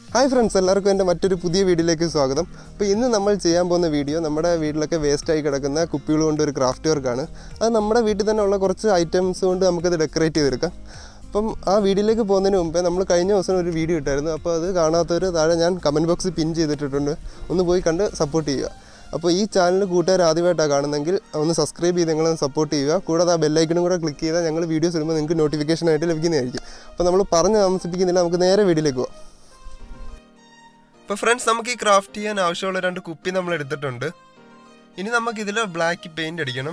Hi friends എല്ലാവർക്കും എൻ്റെ മറ്റൊരു പുതിയ വീഡിയോയിലേക്ക് സ്വാഗതം അപ്പോൾ ഇന്ന് നമ്മൾ ചെയ്യാൻ പോകുന്ന വീഡിയോ നമ്മുടെ വീട്ടിലൊക്കെ വേസ്റ്റായി കിടക്കുന്ന കുപ്പികൾ കൊണ്ട് ഒരു ക്രാഫ്റ്റ് വർക്കാണ് അത് നമ്മുടെ വീട്ടിൽ തന്നെ ഉള്ള കുറച്ച് ഐറ്റംസ് കൊണ്ട് നമുക്കത് ഡെക്കറേറ്റ് ചെയ്തെടുക്കാം അപ്പം ആ വീഡിയോയിലേക്ക് പോകുന്നതിന് മുമ്പേ നമ്മൾ കഴിഞ്ഞ ദിവസം ഒരു വീഡിയോ ഇട്ടായിരുന്നു അപ്പോൾ അത് കാണാത്തവർ താഴെ ഞാൻ കമൻറ്റ് ബോക്സിൽ പിൻ ചെയ്തിട്ടിട്ടുണ്ട് ഒന്ന് പോയി കണ്ട് സപ്പോർട്ട് ചെയ്യുക അപ്പോൾ ഈ ചാനൽ കൂട്ടുകാർ ആദ്യമായിട്ടാണ് കാണുന്നെങ്കിൽ ഒന്ന് സബ്സ്ക്രൈബ് ചെയ്ത് നിങ്ങളെ സപ്പോർട്ട് ചെയ്യുക കൂടാതെ ആ ബെല്ലൈക്കണും കൂടെ ക്ലിക്ക് ചെയ്താൽ ഞങ്ങൾ വീഡിയോസ് ഇടുമ്പോൾ നിങ്ങൾക്ക് നോട്ടിഫിക്കേഷൻ ആയിട്ട് ലഭിക്കുന്നതായിരിക്കും അപ്പോൾ നമ്മൾ പറഞ്ഞ് താമസിപ്പിക്കുന്നില്ല നമുക്ക് നേരെ വീഡിയോയിലേക്ക് പോകാം ഇപ്പോൾ ഫ്രണ്ട്സ് നമുക്ക് ഈ ക്രാഫ്റ്റ് ചെയ്യാൻ ആവശ്യമുള്ള രണ്ട് കുപ്പി നമ്മൾ എടുത്തിട്ടുണ്ട് ഇനി നമുക്ക് ഇതിൽ ബ്ലാക്ക് പെയിന്റ് അടിക്കണം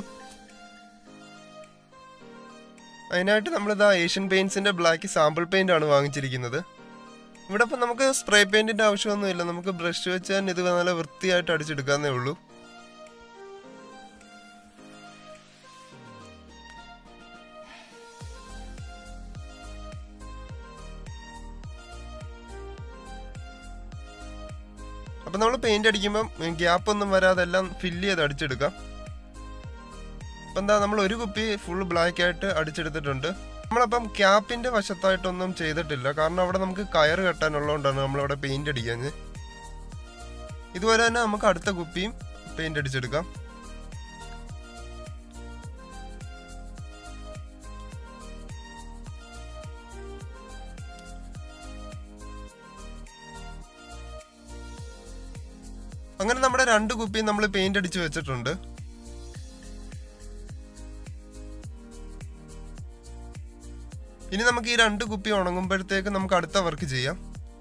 അതിനായിട്ട് നമ്മളിതാ ഏഷ്യൻ പെയിൻസിന്റെ ബ്ലാക്ക് സാമ്പിൾ പെയിന്റ് ആണ് വാങ്ങിച്ചിരിക്കുന്നത് ഇവിടെ ഇപ്പം നമുക്ക് സ്പ്രേ പെയിന്റിന്റെ ആവശ്യമൊന്നുമില്ല നമുക്ക് ബ്രഷ് വെച്ച് തന്നെ ഇത് നല്ല വൃത്തിയായിട്ട് അടിച്ചെടുക്കാന്നേ ഉള്ളൂ അപ്പം നമ്മൾ പെയിന്റ് അടിക്കുമ്പം ഗ്യാപ്പ് ഒന്നും വരാതെ എല്ലാം ഫില്ല് ചെയ്ത് അടിച്ചെടുക്കാം അപ്പം എന്താ നമ്മൾ ഒരു കുപ്പി ഫുൾ ബ്ലാക്ക് ആയിട്ട് അടിച്ചെടുത്തിട്ടുണ്ട് നമ്മളപ്പം ക്യാപ്പിന്റെ വശത്തായിട്ടൊന്നും ചെയ്തിട്ടില്ല കാരണം അവിടെ നമുക്ക് കയറ് കെട്ടാനുള്ളതുകൊണ്ടാണ് നമ്മളവിടെ പെയിന്റ് അടിക്കാൻ ഇതുപോലെ തന്നെ നമുക്ക് അടുത്ത കുപ്പിയും പെയിന്റ് അടിച്ചെടുക്കാം അങ്ങനെ നമ്മുടെ രണ്ട് കുപ്പിയും നമ്മൾ പെയിന്റ് അടിച്ച് വെച്ചിട്ടുണ്ട് ഇനി നമുക്ക് ഈ രണ്ട് കുപ്പി ഉണങ്ങുമ്പോഴത്തേക്ക് നമുക്ക് അടുത്ത വർക്ക് ചെയ്യാം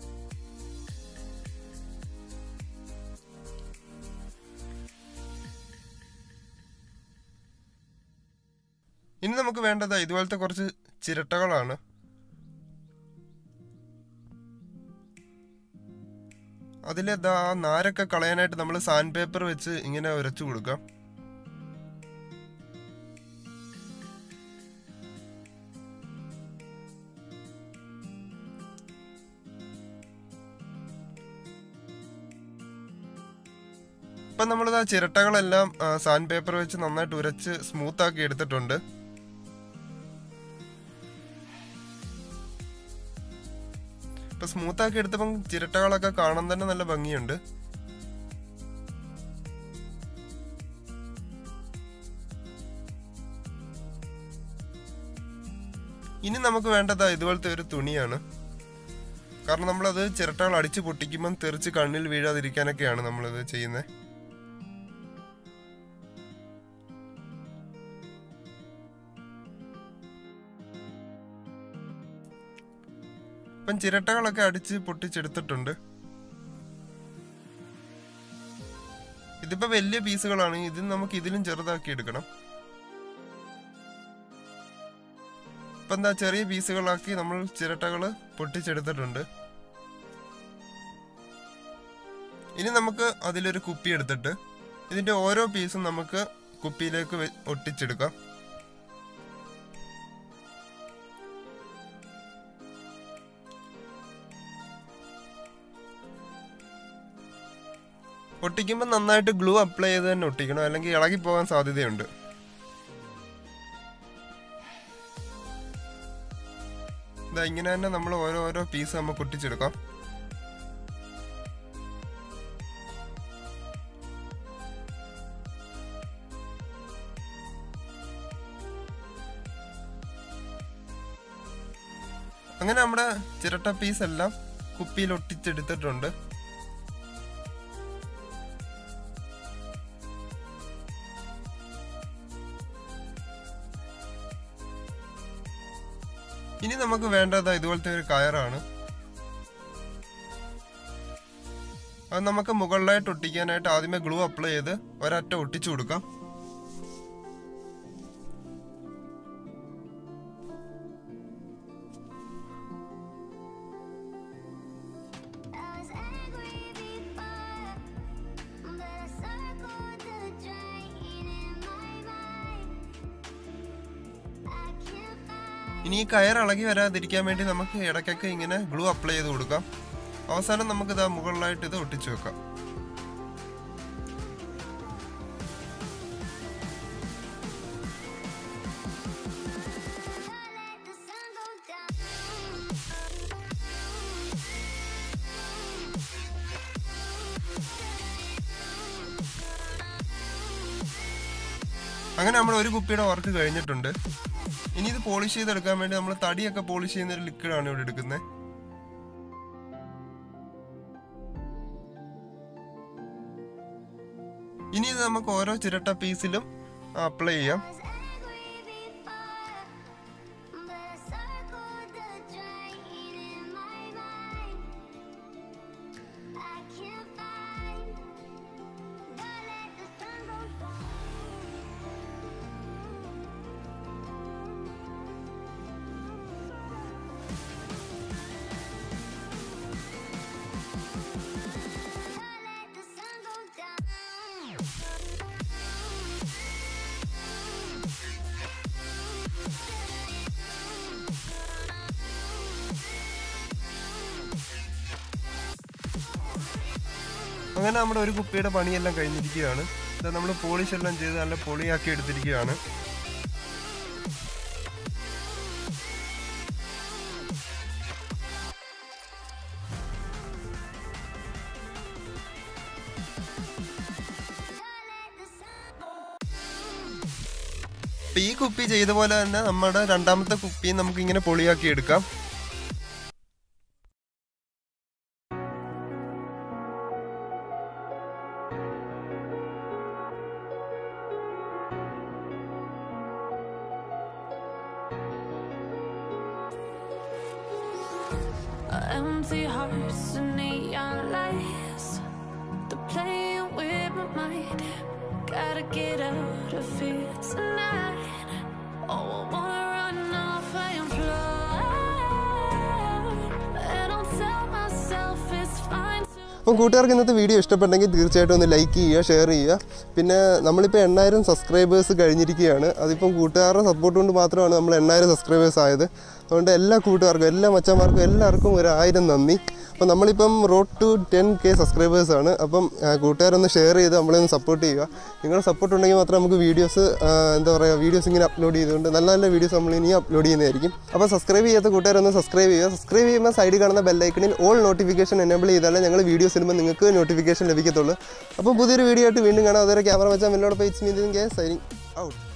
ഇനി നമുക്ക് വേണ്ടത് ഇതുപോലത്തെ കുറച്ച് ചിരട്ടകളാണ് അതിലെന്താ ആ നാരൊക്കെ കളയാനായിട്ട് നമ്മൾ സാൻഡ് പേപ്പർ വെച്ച് ഇങ്ങനെ ഉരച്ചു കൊടുക്കാം ഇപ്പം നമ്മളിത് ആ ചിരട്ടകളെല്ലാം സാൻഡ് പേപ്പർ വെച്ച് നന്നായിട്ട് ഉരച്ച് സ്മൂത്ത് ആക്കി എടുത്തിട്ടുണ്ട് ഇപ്പൊ സ്മൂത്ത് ആക്കി എടുത്തപ്പം ചിരട്ടകളൊക്കെ കാണാൻ തന്നെ നല്ല ഭംഗിയുണ്ട് ഇനി നമുക്ക് വേണ്ടത് ഇതുപോലത്തെ ഒരു തുണിയാണ് കാരണം നമ്മളത് ചിരട്ടകൾ അടിച്ച് പൊട്ടിക്കുമ്പം തെറിച്ച് കണ്ണിൽ വീഴാതിരിക്കാനൊക്കെയാണ് നമ്മളിത് ചെയ്യുന്നത് ഇപ്പം ചിരട്ടകളൊക്കെ അടിച്ച് പൊട്ടിച്ചെടുത്തിട്ടുണ്ട് ഇതിപ്പോ വലിയ പീസുകളാണ് ഇത് നമുക്ക് ഇതിലും ചെറുതാക്കി എടുക്കണം ഇപ്പൊ എന്താ ചെറിയ പീസുകളാക്കി നമ്മൾ ചിരട്ടകള് പൊട്ടിച്ചെടുത്തിട്ടുണ്ട് ഇനി നമുക്ക് അതിലൊരു കുപ്പി എടുത്തിട്ട് ഇതിന്റെ ഓരോ പീസും നമുക്ക് കുപ്പിയിലേക്ക് വെ- ഒട്ടിച്ചെടുക്കാം ഒട്ടിക്കുമ്പോൾ നന്നായിട്ട് ഗ്ലൂ അപ്ലൈ ചെയ്ത് തന്നെ ഒട്ടിക്കണം അല്ലെങ്കിൽ ഇളകി പോകാൻ സാധ്യതയുണ്ട് ഇതാ ഇങ്ങനെ തന്നെ നമ്മൾ ഓരോ ഓരോ പീസ് നമുക്ക് ഒട്ടിച്ചെടുക്കാം അങ്ങനെ നമ്മുടെ ചിരട്ട പീസ് എല്ലാം കുപ്പിയിൽ ഒട്ടിച്ചെടുത്തിട്ടുണ്ട് ഇനി നമുക്ക് വേണ്ടത് ഇതുപോലത്തെ ഒരു കയറാണ് അത് നമുക്ക് മുകളിലായിട്ട് ഒട്ടിക്കാനായിട്ട് ആദ്യമേ ഗ്ലൂ അപ്ലൈ ചെയ്ത് ഒരറ്റ ഒട്ടിച്ചു കൊടുക്കാം I was angry before, but I circled the drain in my mind. I can't find ഇനി ഈ കയർ ഇളകി വരാതിരിക്കാൻ വേണ്ടി നമുക്ക് ഇടയ്ക്കൊക്കെ ഇങ്ങനെ ഗ്ലൂ അപ്ലൈ ചെയ്ത് കൊടുക്കാം അവസാനം നമുക്ക് ഇതാ മുകളിലായിട്ട് ഇത് ഒട്ടിച്ചു വെക്കാം let the sun go down. അങ്ങനെ നമ്മൾ ഒരു കുപ്പിയുടെ വർക്ക് കഴിഞ്ഞിട്ടുണ്ട് ഇനി ഇത് പോളിഷ് ചെയ്തെടുക്കാൻ വേണ്ടി നമ്മൾ തടിയൊക്കെ പോളിഷ് ചെയ്യുന്ന ഒരു ലിക്വിഡാണ് ഇവിടെ എടുക്കുന്നത് ഇനി ഇത് നമുക്ക് ഓരോ ചിരട്ട പീസിലും അപ്ലൈ ചെയ്യാം അങ്ങനെ നമ്മുടെ ഒരു കുപ്പിയുടെ പണിയെല്ലാം കഴിഞ്ഞിരിക്കുകയാണ് ഇത് നമ്മൾ പോളിഷ് എല്ലാം ചെയ്ത് നല്ല പൊളിയാക്കി എടുത്തിരിക്കുകയാണ് അപ്പൊ ഈ കുപ്പി ചെയ്ത പോലെ തന്നെ നമ്മുടെ രണ്ടാമത്തെ കുപ്പിയും നമുക്ക് ഇങ്ങനെ പൊളിയാക്കി എടുക്കാം Empty hearts and neon lights. They're playing with my mind. Gotta get out of here tonight. Oh, I wanna run off and fly. And I'll tell myself it's fine to. അപ്പം കൂട്ടുകാർക്ക് ഇന്നത്തെ വീഡിയോ ഇഷ്ടപ്പെട്ടെങ്കിൽ തീർച്ചയായിട്ടും ഒന്ന് like ചെയ്യുക share ചെയ്യുക പിന്നെ നമ്മളിപ്പോൾ എണ്ണായിരം സബ്സ്ക്രൈബേഴ്സ് കഴിഞ്ഞിരിക്കുകയാണ് അതിപ്പം കൂട്ടുകാരുടെ സപ്പോർട്ട് കൊണ്ട് മാത്രമാണ് നമ്മൾ എണ്ണായിരം സബ്സ്ക്രൈബേഴ്സ് ആയത് അതുകൊണ്ട് എല്ലാ കൂട്ടുകാർക്കും എല്ലാ മച്ചന്മാർക്കും എല്ലാവർക്കും ഒരു ആയിരം നന്ദി അപ്പം നമ്മളിപ്പം road to ten K subscribers ആണ് അപ്പം ആ, കൂട്ടുകാരൊന്ന് ഷെയർ ചെയ്ത് നമ്മളെ ഒന്ന് സപ്പോർട്ട് ചെയ്യുക നിങ്ങളുടെ സപ്പോർട്ട് ഉണ്ടെങ്കിൽ മാത്രമേ നമുക്ക് വീഡിയോസ് എന്താ പറയുക വീഡിയോസ് ഇങ്ങനെ അപ്ലോഡ് ചെയ്തുകൊണ്ട് നല്ല നല്ല വീഡിയോസ് നമ്മൾ ഇനി അപ്ലോഡ് ചെയ്യുന്നതായിരിക്കും അപ്പോൾ സബ്സ്ക്രൈബ് ചെയ്യാത്ത കൂട്ടുകാരൊന്ന് സബ്സ്ക്രൈബ് ചെയ്യുക സബ്സ്ക്രൈബ് ചെയ്യുമ്പോൾ സൈഡിൽ കാണുന്ന ബെല്ലൈക്കണിൽ ഓൾ നോട്ടിഫിക്കേഷൻ എനേബിൾ ചെയ്താലേ ഞങ്ങൾ വീഡിയോസ് ഇടുമ്പോൾ നിങ്ങൾക്ക് നോട്ടിഫിക്കേഷൻ ലഭിക്കത്തുള്ളൂ അപ്പോൾ പുതിയൊരു വീഡിയോ ആയിട്ട് വീണ്ടും കാണാം അതുവരെ ക്യാമറ വെച്ചാൽ എന്നോടൊപ്പം it's me K signing out